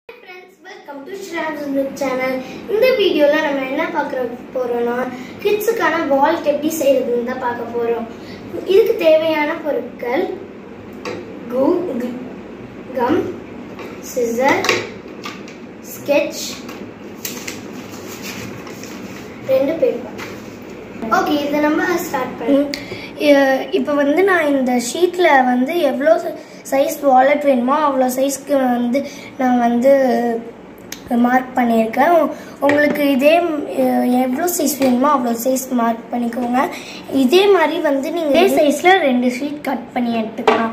Friends welcome to Sriram channel இந்த வீடியோவில் நம்ம என்ன பார்க்குற போகிறோம்னா கிட்ஸுக்கான வால்ட் எப்படி செய்கிறதுன்னு தான் பார்க்க போகிறோம் இதுக்கு தேவையான பொருட்கள் கு கம் சிசர் ஸ்கெட்ச் ரெண்டு பேப்பர் ஓகே இதை நம்ம ஸ்டார்ட் பண்ணி இப்போ வந்து நான் இந்த ஷீட்டில் வந்து எவ்வளோ சைஸ் வாலெட் வேணுமோ அவ்வளோ சைஸ்க்கு வந்து நான் வந்து மார்க் பண்ணியிருக்கேன் உ- உங்களுக்கு இதே அஹ், எவ்வளோ சைஸ் வேணுமோ அவ்வளோ சைஸ் மார்க் பண்ணிக்கோங்க இதே மாதிரி வந்து நீங்கள் இதே சைஸில் ரெண்டு ஷீட் கட் பண்ணி எடுத்துக்கலாம்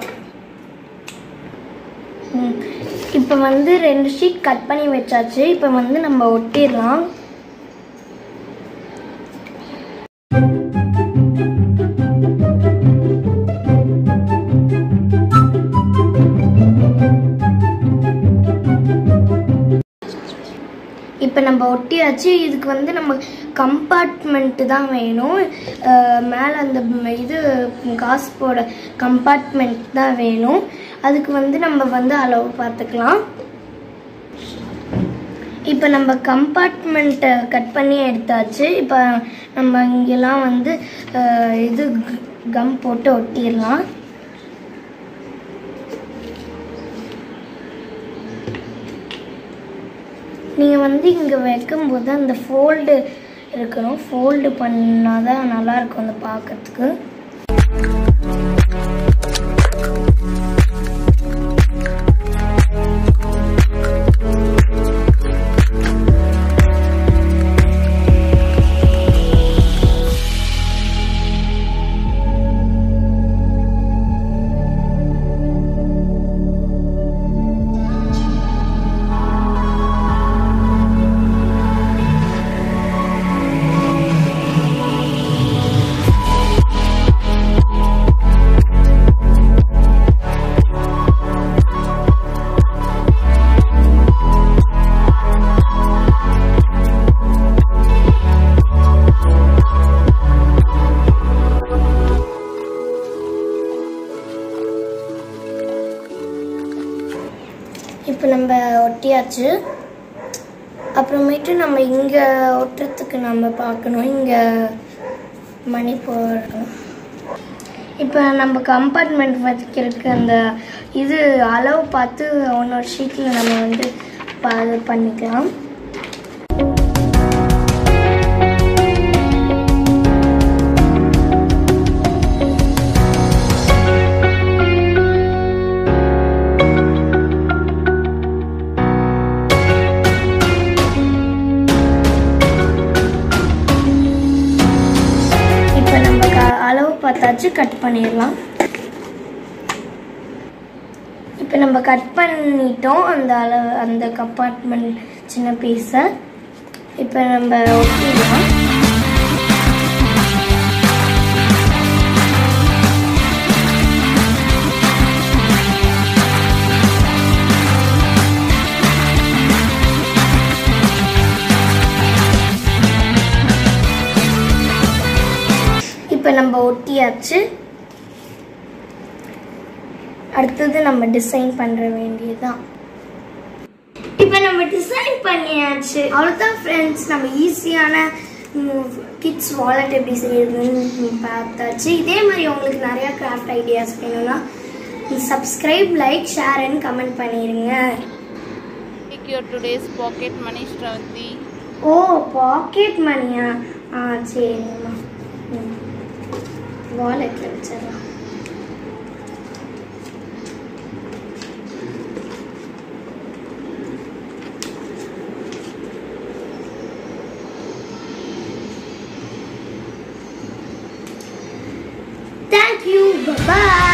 ம். இப்போ வந்து ரெண்டு ஷீட் கட் பண்ணி வச்சாச்சு இப்போ வந்து நம்ம ஒட்டிடலாம் இப்போ நம்ம ஒட்டியாச்சு இதுக்கு வந்து நம்ம கம்பார்ட்மெண்ட்டு தான் வேணும் மேலே அந்த ம், இது காசு போட கம்பார்ட்மெண்ட் தான் வேணும் அதுக்கு வந்து நம்ம வந்து அளவு பார்த்துக்கலாம் இப்போ நம்ம கம்பார்ட்மெண்ட்டை கட் பண்ணி எடுத்தாச்சு இப்போ நம்ம இங்கெல்லாம் வந்து அஹ், இது கம் போட்டு ஒட்டிடலாம் நீங்கள் வந்து இங்கே வைக்கும்போது அந்த ஃபோல்டு இருக்கணும் ஃபோல்டு பண்ணால் தான் நல்லாயிருக்கும் அந்த பார்க்கறதுக்கு இப்போ நம்ம ஒட்டியாச்சு அப்புறமேட்டு நம்ம இங்கே ஒட்டுறதுக்கு நம்ம பார்க்கணும் இங்கே மணி போடணும் இப்போ நம்ம கம்பார்ட்மெண்ட் வைக்கிறதுக்கு அந்த இது அளவு பார்த்து ஒன்னொரு ஷீட்டில் நம்ம வந்து ப- இது பண்ணிக்கலாம் இப்போ நம்ம க- அளவு பார்த்தாச்சு கட் பண்ணிடலாம் இப்போ நம்ம கட் பண்ணிட்டோம் அந்த அளவு அந்த கம்பார்ட்மெண்ட் சின்ன பீஸை இப்போ நம்ம ஒட்டிடலாம் இப்போ நம்ம ஒட்டியாச்சு அடுத்தது நம்ம டிசைன் பண்ணுற வேண்டியதுதான் இப்போ நம்ம டிசைன் பண்ணியாச்சு அவ்வளோதான் ஃப்ரெண்ட்ஸ் நம்ம ஈஸியான கிட்ஸ் வாலெட் எப்படி செய்யறதுன்னு பார்த்தாச்சு இதே மாதிரி உங்களுக்கு நிறையா கிராஃப்ட் ஐடியாஸ் வேணும்னா subscribe like share and comment பண்ணிடுங்க Take your today's pocket money, Shravanti. ஓ பாக்கெட் மணியா ஆ சரிம்மா வாலெட்டில் வச்சிடலாம் Thank you. Bye bye.